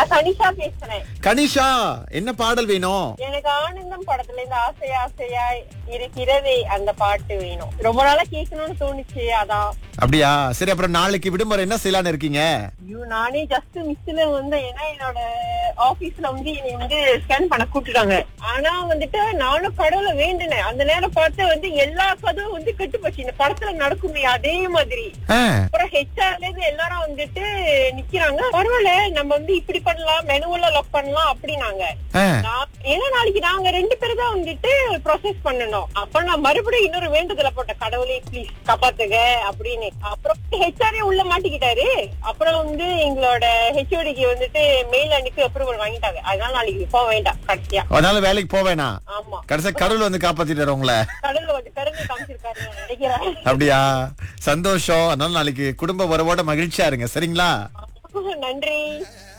நான் கனிஷா பேசுறேன் கனிஷா என்ன பாடல் வேணும் எனக்கு ஆனந்தம் படத்துல இந்த ஆசை ஆசையா இருக்கிறதே அந்த பாட்டு வேணும் ரொம்ப நாளா கேட்கணும்னு தோணுச்சு அதான் அப்படியா சரி அப்புறம் நாளைக்கு விடுமுறை என்ன செய்யலான்னு இருக்கீங்க ஐயோ நானே ஜஸ்ட் மிஸ்ல வந்து ஏன்னா என்னோட ஆபீஸ்ல வந்து என்னை வந்து ஸ்கேன் பண்ண கூப்பிட்டுட்டாங்க ஆனா வந்துட்டு நானும் கடவுளை வேண்டினேன் அந்த நேரம் பார்த்து வந்து எல்லா கதவும் வந்து கெட்டு போச்சு இந்த படத்துல நடக்குமே அதே மாதிரி ஆ, அப்புறம் ஹெச்ஆர்ல இருந்து எல்லாரும் வந்துட்டு நிக்கிறாங்க பரவாயில்ல நம்ம வந்து இப்படி பண்ணலாம் மெனுவெல்லாம் லாக் பண்ணலாம் அப்படின்னாங்க ஆ. நான்- ஏன்னா நாளைக்கு நாங்க ரெண்டு பேரும் தான் வந்துட்டு ப்ராசஸ் பண்ணணும் அப்ப நான் மறுபடியும் இன்னொரு வேண்டுதலை போட்டேன் கடவுளே ப்ளீஸ் காப்பாத்துங்க அப்படின்னு அப்புறம் ஹெச்ஆரே உள்ள மாட்டிக்கிட்டாரு அப்புறம் வந்து எங்களோட ஹெச்ஓடிக்கு வந்துட்டு மெயில் அனுப்பி அப்ரூவல் வாங்கிட்டாங்க அதனால நாளைக்கு போக வேண்டாம் கடைசியா அதனால வேலைக்கு போக வேணாம் ஆமா கடைசியா கடவுள் வந்து காப்பாத்திட்டாரு உங்களை கடவுள் வந்து கருங்க காமிச்சிருக்காரு நினைக்கிறேன் அப்படியா சந்தோஷம் அதனால நாளைக்கு குடும்ப உறவோட மகிழ்ச்சியா இருங்க சரிங்களா நன்றி